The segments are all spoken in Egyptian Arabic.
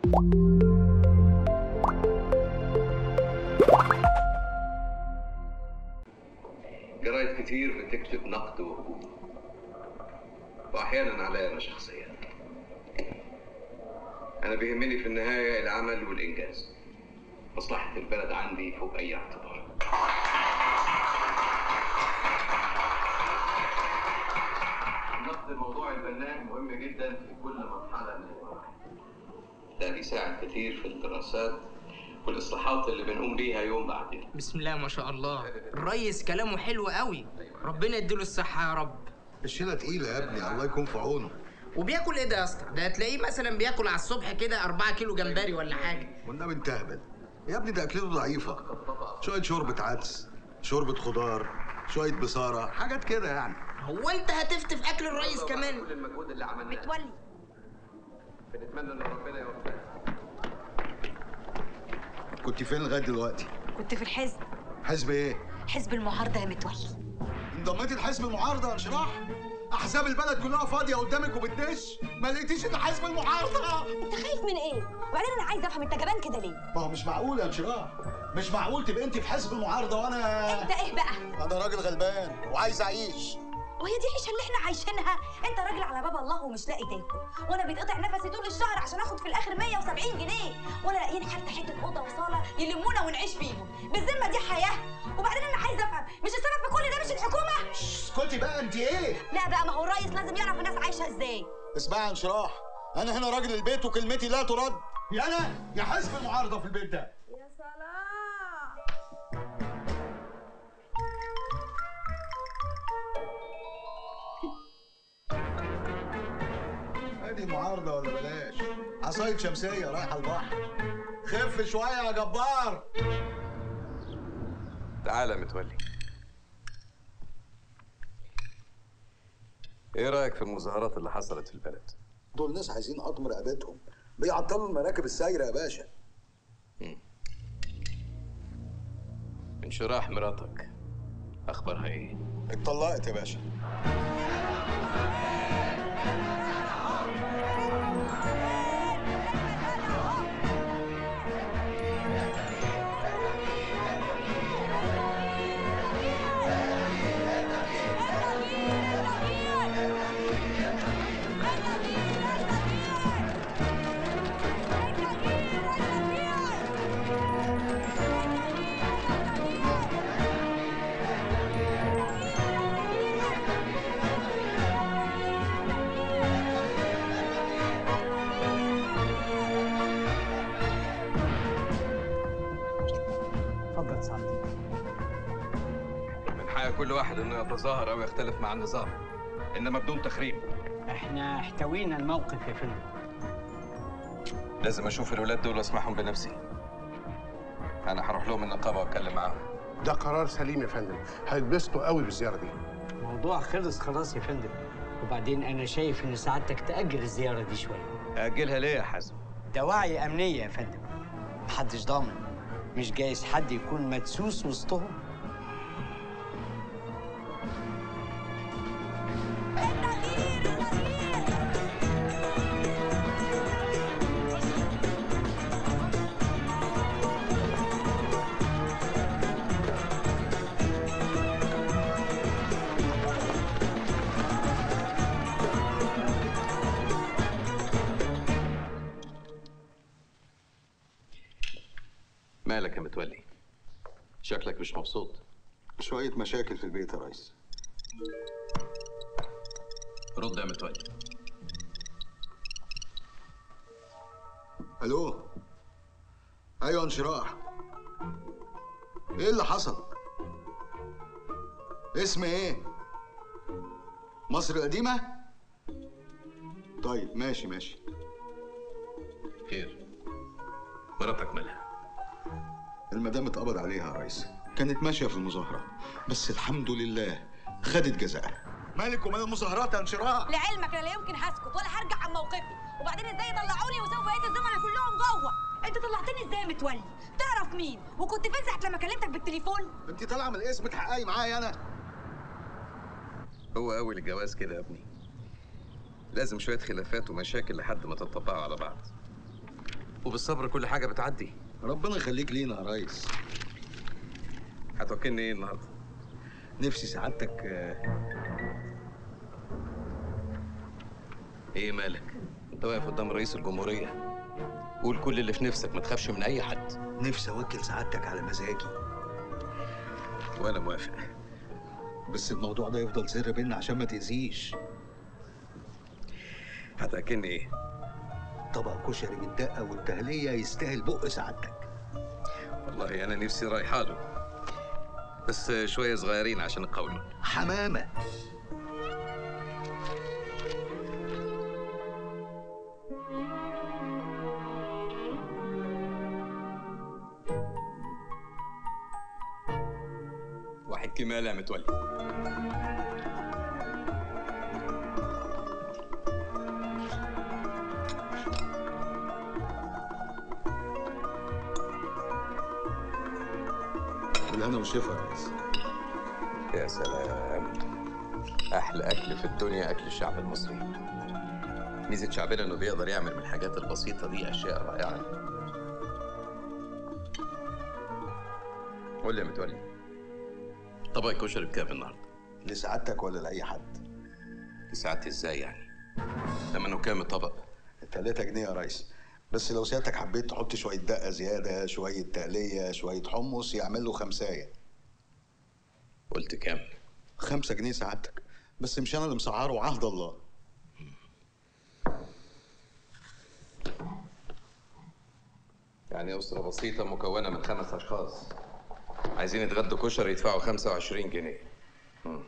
جرايد كتير بتكتب نقد وهجوم واحيانا عليا انا شخصيا انا بيهمني في النهايه العمل والانجاز مصلحه البلد عندي فوق اي اعتبار النقد الموضوعي البناء مهم جدا في كل مرحله من المراحل ده بيساعد كتير في الدراسات والاصلاحات اللي بنقوم بيها يوم بعد يوم بسم الله ما شاء الله الريس كلامه حلو قوي ربنا يديله الصحة يا رب الشيلة تقيلة يا ابني الله يكون في عونه وبياكل ايه ده يا اسطى ده هتلاقيه مثلا بياكل على الصبح كده 4 كيلو جمبري ولا حاجة والنبي انت اهبل يا ابني ده اكلته ضعيفة شوية شوربة عدس شوربة خضار شوية بصارة حاجات كده يعني هو انت هتفتف اكل الريس كمان كل المجهود اللي عملناه متولي بنتمنى ان ربنا يوفقنا كنت فين لغاية دلوقتي كنت في الحزب حزب ايه حزب المعارضه يا متولي انضميتي لحزب المعارضة يا انشراح احزاب البلد كلها فاضية قدامك وبتدش ما لقيتيش الا حزب المعارضة انت خايف من ايه وبعدين انا عايزه افهم انت جبان كده ليه ما هو مش معقول يا انشراح مش معقول تبقى انت في حزب المعارضة وانا انت ايه بقى انا راجل غلبان وعايز اعيش وهي دي العيشه اللي احنا عايشينها انت راجل على باب الله ومش لاقي تاكل وانا بيتقطع نفسي طول الشهر عشان اخد في الاخر 170 جنيه ولا لاقيين حتى حته اوضه وصاله يلمونا ونعيش فيهم بالذمه دي حياه وبعدين انا عايزه افهم مش السبب في كل ده مش الحكومه اسكتي بقى انت ايه لا بقى ما هو الريس لازم يعرف الناس عايشه ازاي اسمعي يا انشراح انا هنا راجل البيت وكلمتي لا ترد يا انا يا حزب المعارضه في البيت ده يا سلام ادي معارضه ولا بلاش عصايه شمسيه رايحه البحر خف شويه يا جبار تعالى متولي ايه رايك في المظاهرات اللي حصلت في البلد دول ناس عايزين قطم رقبتهم بيعطلوا المراكب السايره يا باشا انشراح مراتك اخبارها ايه اتطلقت يا باشا اتفضل سعادتك من حق كل واحد انه يتظاهر او يختلف مع النظام انما بدون تخريب احنا احتوينا الموقف يا فندم لازم اشوف الولاد دول واسمعهم بنفسي انا هروح لهم النقابه واتكلم معاهم ده قرار سليم يا فندم هيتبسطوا قوي بالزياره دي الموضوع خلص خلاص يا فندم وبعدين انا شايف ان سعادتك تاجل الزياره دي شويه اجلها ليه يا حازم دواعي امنيه يا فندم محدش ضامن مش جايز حد يكون مدسوس وسطهم مالك يا متولي شكلك مش مبسوط شويه مشاكل في البيت يا ريس رد يا متولي الو ايوه انشراح ايه اللي حصل اسم ايه مصر القديمه طيب ماشي ماشي خير مراتك مالها المدام اتقبض عليها يا ريس كانت ماشيه في المظاهره بس الحمد لله خدت جزاءها مالك ومال المظاهرات يا انشراح لعلمك انا لا يمكن هسكت ولا هرجع عن موقفي وبعدين ازاي يطلعوني ويسيبوا بقيه الزملاء كلهم جوه انت طلعتني ازاي يا متولي تعرف مين وكنت فين ساعه لما كلمتك بالتليفون انت طالعه من الاسم تحققي معايا انا هو اول الجواز كده يا ابني لازم شويه خلافات ومشاكل لحد ما تطبقوا على بعض وبالصبر كل حاجه بتعدي ربنا يخليك لينا يا ريس هتوكلني ايه النهارده نفسي سعادتك آه، ايه مالك انت واقف قدام رئيس الجمهوريه قول كل اللي في نفسك ما تخافش من اي حد نفسي اوكل سعادتك على مزاجي وانا موافق بس الموضوع ده يفضل سر بينا عشان ما تأذيش هتاكلني ايه طبق كشري بالدقة والتهلية يستاهل بق سعادتك والله انا نفسي رايحه له بس شويه صغيرين عشان القولون حمامة واحد كمال يا متولي بالهنا والشفا يا ريس يا سلام احلى اكل في الدنيا اكل الشعب المصري ميزه شعبنا انه بيقدر يعمل من الحاجات البسيطه دي اشياء رائعه قول لي يا متولي طبق الكشري بكام النهارده لسعادتك ولا لأي حد ساعتي ازاي يعني ثمنه كام الطبق 3 جنيه يا ريس بس لو سيادتك حبيت تحط شوية دقة زيادة شوية تقلية شوية حمص يعمل له خمساية قلت كام خمسة جنيه سعادتك بس مش أنا اللي مسعره عهد الله يعني أسرة بسيطة مكونة من خمس أشخاص عايزين يتغدوا كشري يدفعوا 25 جنيه مم.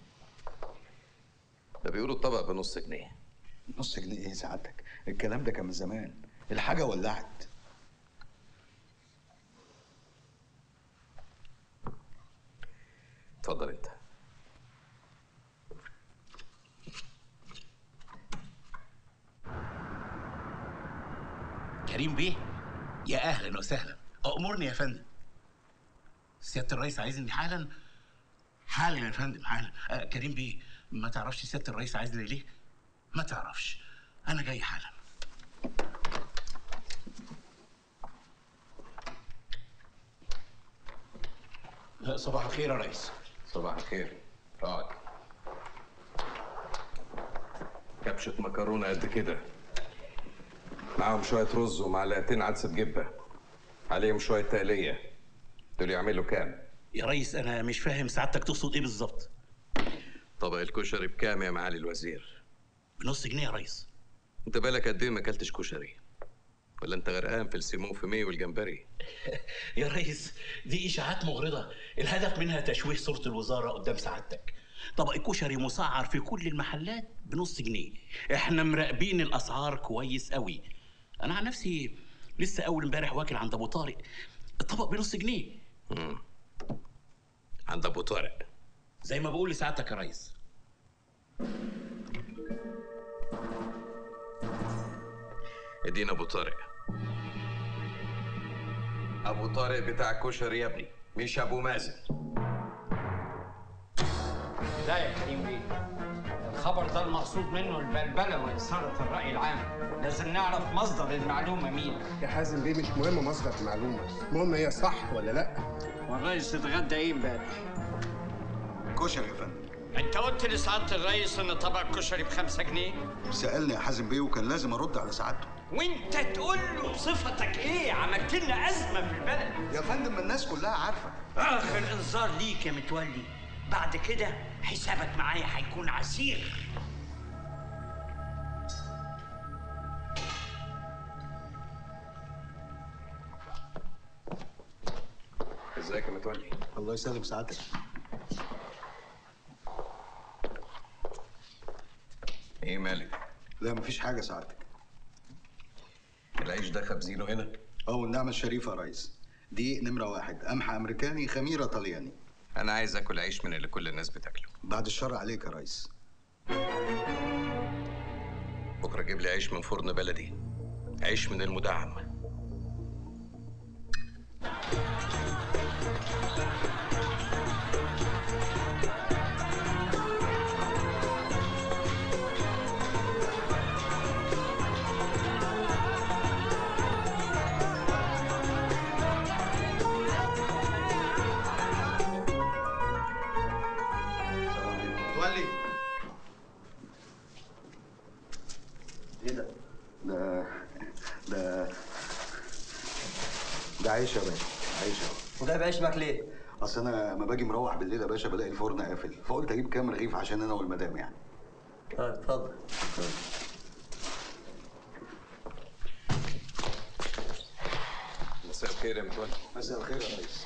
ده بيقولوا الطبق بنص جنيه نص جنيه إيه سعادتك الكلام ده كان من زمان الحاجة ولعت اتفضل انت كريم بيه يا اهلا وسهلا امرني يا فندم سياده الرئيس عايزني حالا حالا يا فندم حالا آه كريم بيه ما تعرفش سياده الرئيس عايزني ليه ما تعرفش انا جاي حالا آه، صباح الخير يا ريس صباح الخير اقعد كبشة مكرونة قد كده معاهم شوية رز ومعلقتين عدس بجبة عليهم شوية تقلية دول يعملوا كام؟ يا ريس انا مش فاهم سعادتك تقصد ايه بالظبط طبق الكشري بكام يا معالي الوزير؟ بنص جنيه يا ريس انت بالك قد ايه ما اكلتش كشري؟ ولا انت غرقان في السيمون في مي والجمبري؟ يا ريس دي اشاعات مغرضه الهدف منها تشويه صوره الوزاره قدام سعادتك طبق الكشري مسعر في كل المحلات بنص جنيه احنا مراقبين الاسعار كويس قوي انا عن نفسي لسه اول امبارح واكل عند ابو طارق الطبق بنص جنيه عند ابو طارق زي ما بقول لسعادتك يا ريس ادينا ابو طارق ابو طارق بتاع الكشري يا ابني مش ابو مازن لا يا كريم بيه الخبر ده المقصود منه البلبله واثاره الراي العام لازم نعرف مصدر المعلومه مين يا حازم بيه مش مهم مصدر المعلومه المهم هي صح ولا لا والرئيس اتغدى ايه امبارح كشري يا فندم انت قلت لسعاده الرئيس ان طبق كشري بخمسة جنيه سألني يا حازم بيه وكان لازم أرد على سعادته وانت تقول له بصفتك ايه عملت لنا ازمه في البلد يا فندم ما الناس كلها عارفة اخر انذار ليك يا متولي بعد كده حسابك معايا هيكون عسير ازيك يا متولي الله يسلم سعادتك ايه مالك لا مفيش حاجة سعادتك العيش ده خبزينه هنا اه والنعمة الشريفة يا ريس دي نمرة واحد قمح أمريكاني خميرة طلياني انا عايز اكل عيش من اللي كل الناس بتاكله بعد الشر عليك يا ريس بكره جيب لي عيش من فرن بلدي عيش من المدعم ده عيش يا باشا عيش اهو وجايب عيش معاك ليه؟ اصل انا لما باجي مروح بالليل يا باشا بلاقي الفرن قافل فقلت اجيب كام رغيف عشان انا والمدام يعني طيب اتفضل مساء الخير يا متولي مساء الخير يا ريس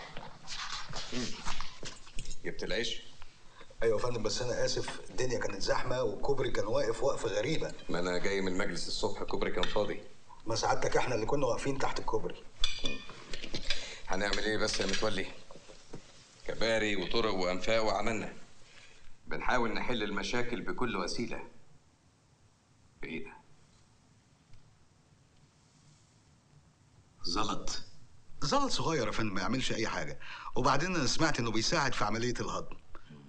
جبت العيش ايوه يا فندم بس انا اسف الدنيا كانت زحمه والكوبري كان واقف وقفه غريبه ما انا جاي من المجلس الصبح الكوبري كان فاضي ما سعادتك احنا اللي كنا واقفين تحت الكوبري هنعمل ايه بس يا متولي كباري وطرق وانفاق وعملنا بنحاول نحل المشاكل بكل وسيله ايه ده زلط زلط صغير يا فندم ما يعملش اي حاجه وبعدين انا سمعت انه بيساعد في عمليه الهضم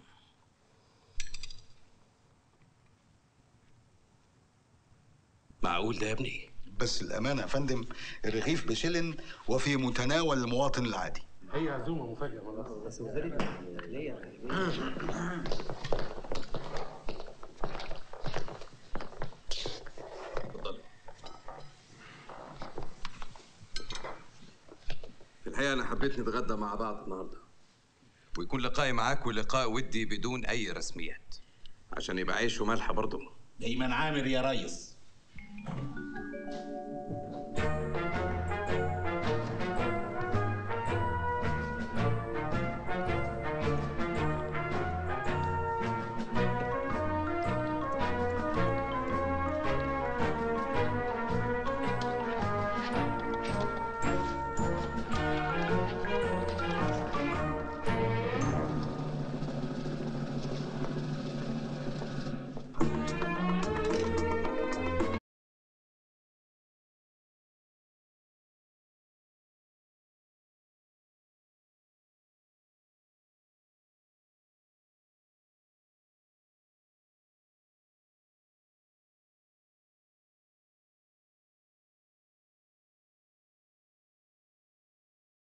معقول ده يا ابني بس الامانه يا فندم الرغيف بشلن وفي متناول المواطن العادي هي عزومه مفاجاه والله بس اتفضلي في الحقيقه انا حبيت نتغدى مع بعض النهارده ويكون لقائي معاك لقاء ودي بدون اي رسميات عشان يبقى عيش وملح برضه دايما عامر يا ريس